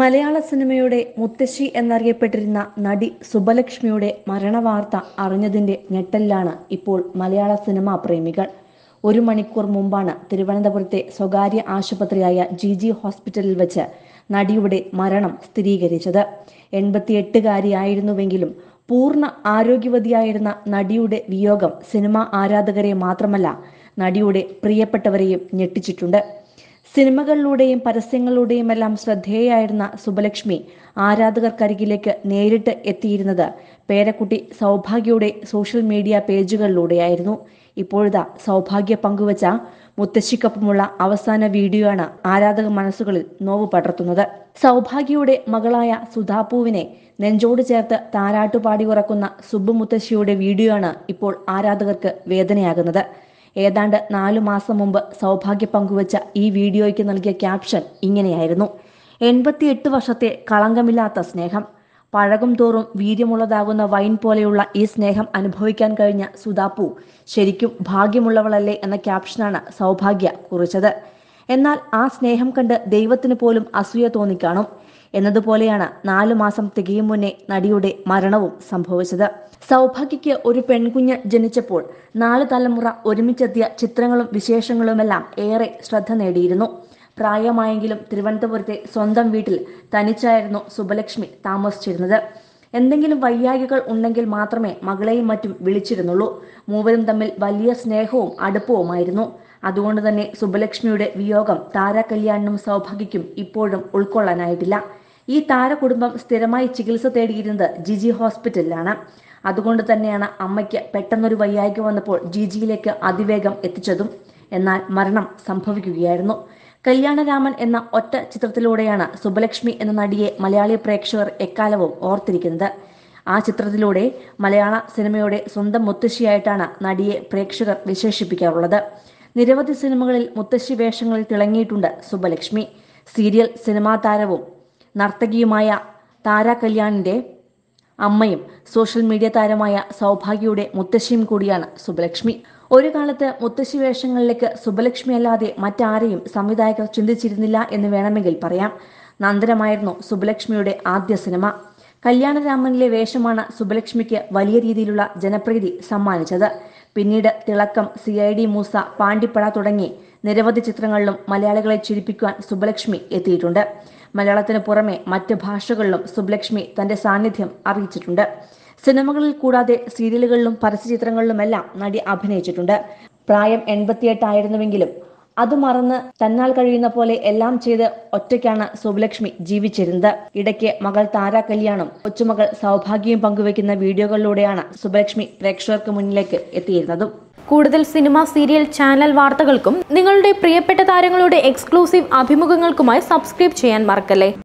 മലയാള സിനിമയുടെ മുത്തശ്ശി എന്നറിയപ്പെട്ടിരുന്ന നടി സുബലക്ഷ്മിയുടെ മരണവാർത്ത അറിഞ്ഞതിന്റെ ഞെട്ടലിലാണ് ഇപ്പോൾ മലയാള സിനിമാ പ്രേമികൾ ഒരു മണിക്കൂർ മുമ്പാണ് തിരുവനന്തപുരത്തെ സ്വകാര്യ ആശുപത്രിയായ ജി ജി ഹോസ്പിറ്റലിൽ വെച്ച് നടിയുടെ മരണം സ്ഥിരീകരിച്ചത് എൺപത്തിയെട്ടുകാരിയായിരുന്നുവെങ്കിലും പൂർണ്ണ ആരോഗ്യവതിയായിരുന്ന നടിയുടെ വിയോഗം സിനിമാ ആരാധകരെ മാത്രമല്ല നടിയുടെ പ്രിയപ്പെട്ടവരെയും ഞെട്ടിച്ചിട്ടുണ്ട് സിനിമകളിലൂടെയും പരസ്യങ്ങളിലൂടെയും എല്ലാം ശ്രദ്ധേയായിരുന്ന സുബലക്ഷ്മി ആരാധകർക്കരികിലേക്ക് നേരിട്ട് എത്തിയിരുന്നത് പേരക്കുട്ടി സൗഭാഗ്യയുടെ സോഷ്യൽ മീഡിയ പേജുകളിലൂടെയായിരുന്നു ഇപ്പോഴിതാ സൗഭാഗ്യ പങ്കുവച്ച മുത്തശ്ശിക്കൊപ്പമുള്ള അവസാന വീഡിയോ ആണ് ആരാധക മനസ്സുകളിൽ നോവ് പടർത്തുന്നത് സൗഭാഗ്യയുടെ മകളായ സുധാപൂവിനെ നെഞ്ചോട് ചേർത്ത് താരാട്ടുപാടി ഉറക്കുന്ന സുബ്ബു മുത്തശ്ശിയുടെ വീഡിയോ ആണ് ഇപ്പോൾ ആരാധകർക്ക് വേദനയാകുന്നത് ഏതാണ്ട് നാലു മാസം മുമ്പ് സൗഭാഗ്യ പങ്കുവച്ച ഈ വീഡിയോയ്ക്ക് നൽകിയ ക്യാപ്ഷൻ ഇങ്ങനെയായിരുന്നു എൺപത്തിയെട്ട് വർഷത്തെ കളങ്കമില്ലാത്ത സ്നേഹം പഴകും തോറും വീര്യമുള്ളതാകുന്ന വൈൻ പോലെയുള്ള ഈ സ്നേഹം അനുഭവിക്കാൻ കഴിഞ്ഞ സുധാപ്പു ശരിക്കും ഭാഗ്യമുള്ളവളല്ലേ എന്ന ക്യാപ്ഷനാണ് സൗഭാഗ്യ കുറിച്ചത് എന്നാൽ ആ സ്നേഹം കണ്ട് ദൈവത്തിന് പോലും അസൂയ തോന്നിക്കാണും എന്നതുപോലെയാണ് നാലു മാസം തികയും മുന്നേ നടിയുടെ മരണവും സംഭവിച്ചത് സൗഭാഗ്യയ്ക്ക് ഒരു പെൺകുഞ്ഞ് ജനിച്ചപ്പോൾ നാല് തലമുറ ഒരുമിച്ചെത്തിയ ചിത്രങ്ങളും വിശേഷങ്ങളുമെല്ലാം ഏറെ ശ്രദ്ധ നേടിയിരുന്നു പ്രായമായെങ്കിലും തിരുവനന്തപുരത്തെ സ്വന്തം വീട്ടിൽ തനിച്ചായിരുന്നു സുബലക്ഷ്മി താമസിച്ചിരുന്നത് എന്തെങ്കിലും വയ്യായികൾ ഉണ്ടെങ്കിൽ മാത്രമേ മകളെയും മറ്റും വിളിച്ചിരുന്നുള്ളൂ മൂവരും തമ്മിൽ വലിയ സ്നേഹവും അടുപ്പവുമായിരുന്നു അതുകൊണ്ട് തന്നെ സുബലക്ഷ്മിയുടെ വിയോഗം താര കല്യാണിനും സൗഭാഗ്യയ്ക്കും ഇപ്പോഴും ഉൾക്കൊള്ളാനായിട്ടില്ല ഈ താരകുടുംബം സ്ഥിരമായി ചികിത്സ തേടിയിരുന്നത് ജിജി ഹോസ്പിറ്റലിലാണ് അതുകൊണ്ട് തന്നെയാണ് അമ്മയ്ക്ക് പെട്ടെന്നൊരു വയ്യായ്ക വന്നപ്പോൾ ജിജിയിലേക്ക് അതിവേഗം എത്തിച്ചതും എന്നാൽ മരണം സംഭവിക്കുകയായിരുന്നു കല്യാണരാമൻ എന്ന ഒറ്റ ചിത്രത്തിലൂടെയാണ് സുബലക്ഷ്മി എന്ന നടിയെ മലയാളി പ്രേക്ഷകർ എക്കാലവും ഓർത്തിരിക്കുന്നത് ആ ചിത്രത്തിലൂടെ മലയാള സിനിമയുടെ സ്വന്തം മുത്തശ്ശിയായിട്ടാണ് നടിയെ പ്രേക്ഷകർ വിശേഷിപ്പിക്കാറുള്ളത് നിരവധി സിനിമകളിൽ മുത്തശ്ശി വേഷങ്ങളിൽ തിളങ്ങിയിട്ടുണ്ട് സുബലക്ഷ്മി സീരിയൽ സിനിമാ താരവും നർത്തകിയുമായ താര കല്യാണിന്റെ അമ്മയും സോഷ്യൽ മീഡിയ താരമായ സൗഭാഗ്യയുടെ മുത്തശ്ശിയും കൂടിയാണ് സുബലക്ഷ്മി ഒരു കാലത്ത് മുത്തശ്ശി വേഷങ്ങളിലേക്ക് സുബലക്ഷ്മി അല്ലാതെ മറ്റാരെയും സംവിധായകർ ചിന്തിച്ചിരുന്നില്ല എന്ന് വേണമെങ്കിൽ പറയാം നന്ദനമായിരുന്നു സുബലക്ഷ്മിയുടെ ആദ്യ സിനിമ കല്യാണരാമനിലെ വേഷമാണ് സുബലക്ഷ്മിക്ക് വലിയ രീതിയിലുള്ള ജനപ്രീതി സമ്മാനിച്ചത് പിന്നീട് Thilakkam C I D Moosa Pandippada തുടങ്ങി നിരവധി ചിത്രങ്ങളിലും മലയാളികളെ ചിരിപ്പിക്കുവാൻ സുബലക്ഷ്മി എത്തിയിട്ടുണ്ട് മലയാളത്തിന് പുറമെ മറ്റ് ഭാഷകളിലും സുബ്ലക്ഷ്മി തന്റെ സാന്നിധ്യം അറിയിച്ചിട്ടുണ്ട് സിനിമകളിൽ കൂടാതെ സീരിയലുകളിലും പരസ്യചിത്രങ്ങളിലുമെല്ലാം നടി അഭിനയിച്ചിട്ടുണ്ട് പ്രായം എൺപത്തിയെട്ടായിരുന്നുവെങ്കിലും അത് മറന്ന് തന്നാൽ കഴിയുന്ന പോലെ എല്ലാം ചെയ്ത് ഒറ്റയ്ക്കാണ് സുബ്ലക്ഷ്മി ജീവിച്ചിരുന്നത് ഇടയ്ക്ക് മകൾ താര കല്യാണം കൊച്ചുമകൾ സൗഭാഗ്യവും പങ്കുവെക്കുന്ന വീഡിയോകളിലൂടെയാണ് സുബ്ലക്ഷ്മി പ്രേക്ഷകർക്ക് മുന്നിലേക്ക് എത്തിയിരുന്നതും കൂടുതൽ സിനിമ സീരിയൽ ചാനൽ വാർത്തകൾക്കും നിങ്ങളുടെ പ്രിയപ്പെട്ട താരങ്ങളുടെ എക്സ്ക്ലൂസീവ് അഭിമുഖങ്ങൾക്കുമായി സബ്സ്ക്രൈബ് ചെയ്യാൻ മറക്കല്ലേ